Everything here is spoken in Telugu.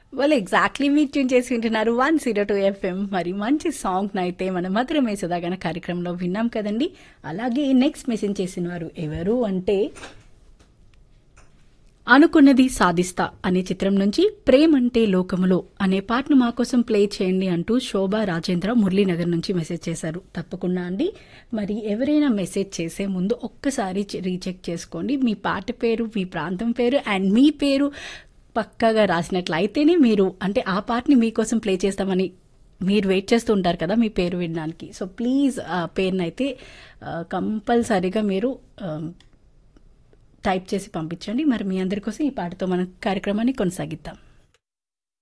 వాళ్ళు ఎగ్జాక్ట్లీ మీరు ట్యూన్ చేసి వింటున్నారు వన్ జీరో టూ ఎఫ్ఎం మరి మంచి సాంగ్ అయితే మన మధురమే సుధాగన కార్యక్రమంలో విన్నాం కదండి అలాగే నెక్స్ట్ మెసేజ్ చేసిన వారు ఎవరు అంటే అనుకున్నది సాధిస్తా అనే చిత్రం నుంచి ప్రేమంటే లోకములో అనే పాటను మా కోసం ప్లే చేయండి అంటూ శోభా రాజేంద్ర మురళీనగర్ నుంచి మెసేజ్ చేశారు తప్పకుండా అండి మరి ఎవరైనా మెసేజ్ చేసే ముందు ఒక్కసారి చె- రీచెక్ చేసుకోండి మీ పాట పేరు మీ ప్రాంతం పేరు అండ్ మీ పేరు పక్కాగా రాసినట్లయితేనే మీరు అంటే ఆ పాటని మీకోసం ప్లే చేస్తామని మీరు వెయిట్ చేస్తూ ఉంటారు కదా మీ పేరు వినడానికి సో ప్లీజ్ ఆ పేరునైతే కంపల్సరీగా మీరు ఆ, టైప్ చేసి పంపించండి మరి మీ అందరి కోసం ఈ పాటతో మన కార్యక్రమాన్ని కొనసాగిద్దాం